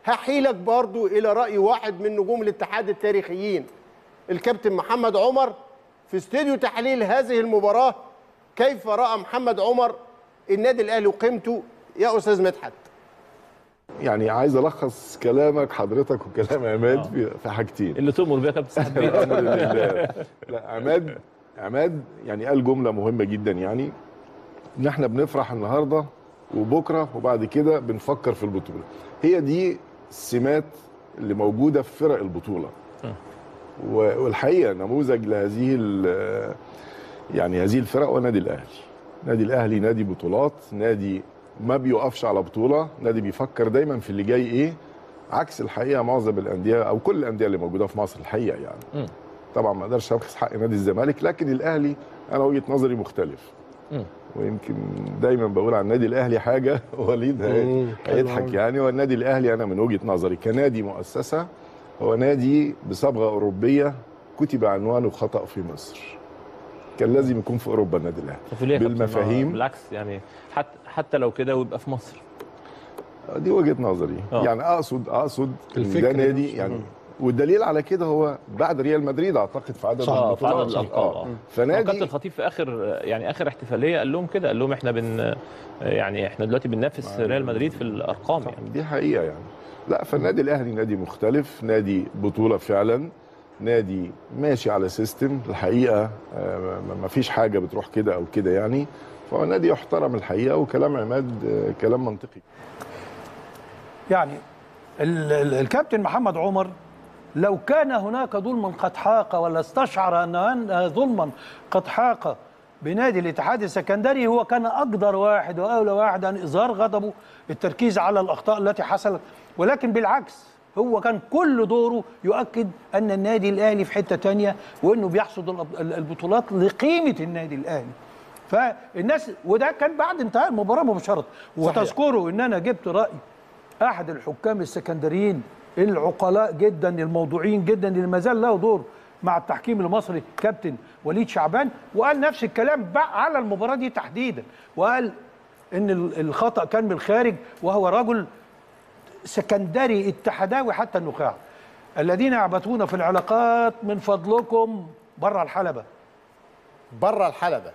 هحيلك برضو الى راي واحد من نجوم الاتحاد التاريخيين الكابتن محمد عمر في استوديو تحليل هذه المباراه كيف راى محمد عمر النادي الاهلي وقيمته يا استاذ مدحت يعني عايز الخص كلامك حضرتك وكلام عماد في, في حاجتين اللي تؤمر بيها كابتن سعد بيه الامر لله لا عماد عماد يعني قال جمله مهمه جدا يعني ان احنا بنفرح النهارده وبكره وبعد كده بنفكر في البطوله هي دي السمات اللي موجوده في فرق البطوله و- والحقيقه نموذج لهذه ال- يعني هذه الفرق هو النادي الاهلي نادي الاهلي نادي بطولات نادي ما بيقفش على بطوله نادي بيفكر دايما في اللي جاي ايه عكس الحقيقه معظم الانديه او كل الانديه اللي موجوده في مصر الحقيقه يعني مم. طبعا ما اقدرش ابخس حق نادي الزمالك لكن الاهلي انا وجهه نظري مختلف مم. ويمكن دايما بقول عن النادي الاهلي حاجه وليد هي- مم، حلو هيضحك أوي. يعني والنادي الاهلي انا من وجهه نظري كنادي مؤسسه هو نادي بصبغه اوروبيه كتب عنوانه خطا في مصر كان لازم يكون في اوروبا النادي الاهلي طب ليه يا كابتن؟ بالمفاهيم. بالعكس يعني حتى حتى لو كده ويبقى في مصر دي وجهه نظري آه. يعني اقصد اقصد إن الفكر ده نادي نفسه. يعني والدليل على كده هو بعد ريال مدريد اعتقد في عدد اه في عدد البطولات. الالقاب اه فنادي كابتن الخطيب في اخر يعني اخر احتفاليه قال لهم كده قال لهم احنا بن يعني احنا دلوقتي بننافس ريال مدريد في الارقام يعني دي حقيقه يعني لا فالنادي الاهلي نادي مختلف نادي بطوله فعلا نادي ماشي على سيستم الحقيقه آه، ما- ما فيش حاجه بتروح كده او كده يعني فهو نادي يحترم الحقيقه وكلام عماد آه، كلام منطقي يعني ال- ال- الكابتن محمد عمر لو كان هناك ظلما قد حاق ولا استشعر ان أن ظلما قد حاق بنادي الاتحاد السكندري هو كان اقدر واحد واولى واحد ان اظهار غضبه التركيز على الاخطاء التي حصلت ولكن بالعكس هو كان كل دوره يؤكد ان النادي الاهلي في حته تانية وانه بيحصد الأب- ال- البطولات لقيمه النادي الاهلي فالناس وده كان بعد انتهاء المباراه مباشره وتذكروا ان انا جبت راي احد الحكام السكندريين العقلاء جدا الموضوعيين جدا اللي ما زال له دور مع التحكيم المصري كابتن وليد شعبان وقال نفس الكلام بقى على المباراه دي تحديدا وقال ان ال- الخطا كان من الخارج وهو رجل سكندري اتحداوي حتى النخاع الذين يعبثون في العلاقات من فضلكم بره الحلبه بره الحلبة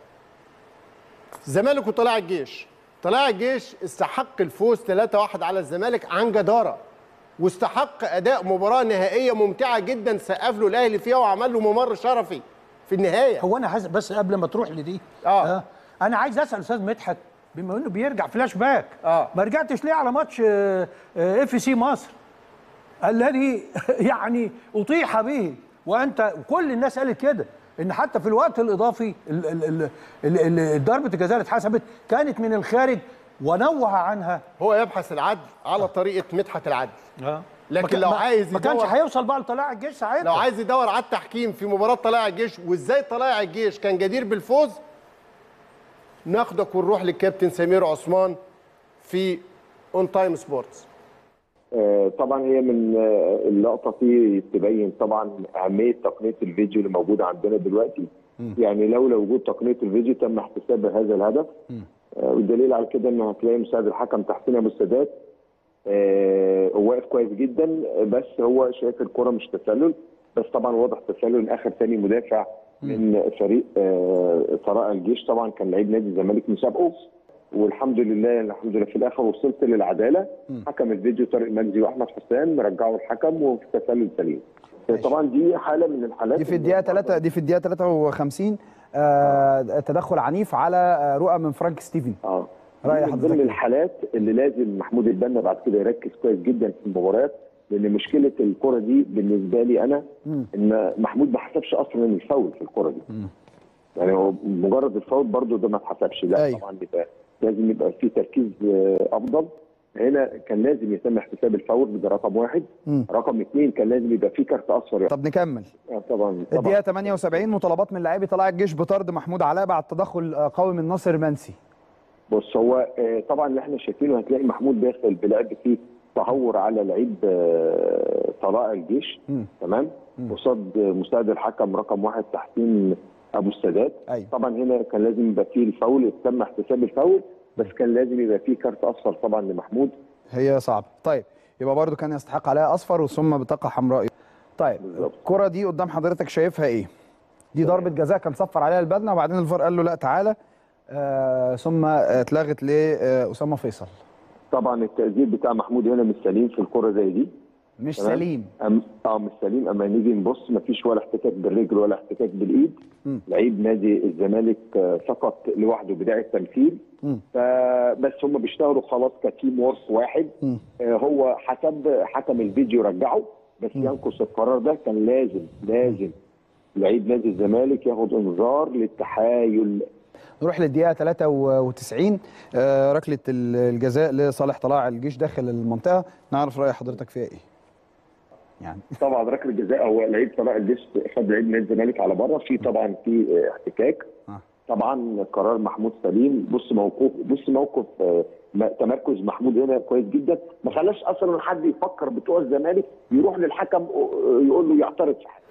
الزمالك وطلائع الجيش طلائع الجيش استحق الفوز 3-1 على الزمالك عن جدارة واستحق أداء مباراة نهائية ممتعة جدا سقف له الأهلي فيها وعمل له ممر شرفي في النهاية هو انا حاسس بس قبل ما تروح لدي آه. انا عايز اسال استاذ مدحت بما انه بيرجع فلاش باك آه. ما رجعتش ليه على ماتش آه، آه، اف سي مصر الذي يعني اطيح به وانت وكل الناس قالت كده ان حتى في الوقت الاضافي ال- ال- ال- ال- ال- ضربه الجزاء اللي اتحسبت كانت من الخارج ونوه عنها هو يبحث العدل على طريقة مدحت العدل اه لكن ما كان- لو ما- عايز ما كانش يدور- هيوصل بقى لطلائع الجيش ساعتها لو عايز يدور على التحكيم في مباراة طلائع الجيش وازاي طلائع الجيش كان جدير بالفوز ناخدك ونروح للكابتن سمير عثمان في اون تايم سبورتس آه، طبعا هي من آه، اللقطه دي تبين طبعا اهميه تقنيه الفيديو اللي موجوده عندنا دلوقتي يعني لولا وجود تقنيه الفيديو تم احتساب هذا الهدف آه، والدليل على كده ان هتلاقي مساعد الحكم تحسين ابو السادات آه، هو واقف كويس جدا آه، بس هو شايف الكره مش تسلل بس طبعا واضح تسلل ان اخر ثاني مدافع من فريق آه، طلائع الجيش طبعا كان لعيب نادي الزمالك مسابقه والحمد لله الحمد لله في الاخر وصلت للعداله حكم الفيديو طارق مجدي واحمد حسام رجعوا الحكم وفي تسلل سليم طبعا دي حاله من الحالات دي في الدقيقه 3 دي في الدقيقه 53 آه تدخل عنيف على آه رؤى من فرانك ستيفن اه رأي دي من حضرتك ضمن إيه؟ الحالات اللي لازم محمود البنا بعد كده يركز كويس جدا في المباريات لان مشكله الكره دي بالنسبه لي انا ان محمود ما حسبش اصلا الفاول في الكره دي يعني هو مجرد الفاول برضو ده ما اتحسبش لا أيوة. طبعا يبقى لازم يبقى في تركيز آه، افضل هنا كان لازم يتم احتساب الفاول ده رقم واحد رقم اثنين كان لازم يبقى في كارت اصفر طب نكمل آه، طبعا الدقيقه طبعا 78 مطالبات من لاعبي طلائع الجيش بطرد محمود علاء بعد تدخل آه، قوي من ناصر منسي بص هو آه، طبعا اللي احنا شايفينه هتلاقي محمود داخل بلعب فيه تهور على لعيب آه، طلائع الجيش تمام قصاد مساعد الحكم رقم واحد تحسين ابو السادات أيوة. طبعا هنا كان لازم يبقى فيه الفاول تم احتساب الفاول بس كان لازم يبقى فيه كارت اصفر طبعا لمحمود هي صعبه طيب يبقى برضو كان يستحق عليها اصفر ثم بطاقه حمراء طيب بالظبط. الكره دي قدام حضرتك شايفها ايه دي ضربه جزاء كان صفر عليها البدنه وبعدين الفار قال له لا تعالى آه ثم اتلغت لاسامه فيصل طبعا التقدير بتاع محمود هنا مش سليم في الكره زي دي مش تمام؟ سليم أم اه مش سليم اما نيجي نبص مفيش ولا احتكاك بالرجل ولا احتكاك بالايد مم. لعيب نادي الزمالك آه، سقط لوحده بدايه التمثيل مم. فبس هم بيشتغلوا خلاص كتيم وورك واحد مم. آه، هو حسب حكم الفيديو رجعه بس ينقص القرار ده كان لازم لازم لعيب نادي الزمالك ياخد انذار للتحايل نروح للدقيقه 93 آه ركله ال- الجزاء لصالح طلائع الجيش داخل المنطقه نعرف راي حضرتك فيها ايه يعني طبعا ركله الجزاء هو لعيب طلائع الجيش خد لعيب نادي الزمالك على بره في طبعا في آه، احتكاك آه. طبعا قرار محمود سليم بص موقف بص موقف آه، م- تمركز محمود هنا كويس جدا ما خلاش اصلا حد يفكر بتوع الزمالك يروح للحكم آه، يقول له يعترض في حاجه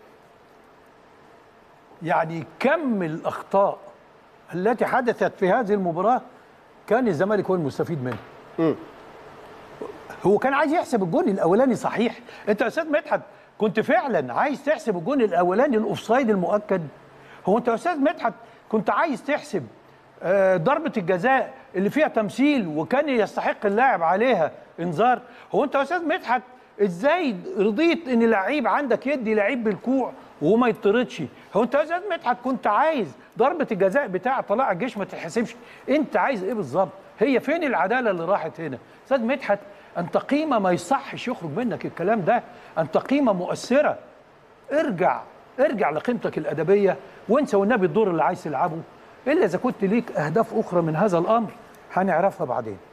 يعني كم الاخطاء التي حدثت في هذه المباراه كان الزمالك هو المستفيد منها هو كان عايز يحسب الجون الاولاني صحيح انت يا استاذ مدحت كنت فعلا عايز تحسب الجون الاولاني الاوفسايد المؤكد هو انت يا استاذ مدحت كنت عايز تحسب آه، ضربه الجزاء اللي فيها تمثيل وكان يستحق اللاعب عليها انذار هو انت يا استاذ مدحت ازاي رضيت ان لعيب عندك يدي لعيب بالكوع وما يطردش هو انت يا استاذ مدحت كنت عايز ضربه الجزاء بتاع طلائع الجيش ما تتحسبش انت عايز ايه بالظبط هي فين العداله اللي راحت هنا استاذ مدحت انت قيمه ما يصحش يخرج منك الكلام ده انت قيمه مؤثره ارجع ارجع لقيمتك الادبيه وانسى والنبي الدور اللي عايز تلعبه الا اذا كنت ليك اهداف اخرى من هذا الامر هنعرفها بعدين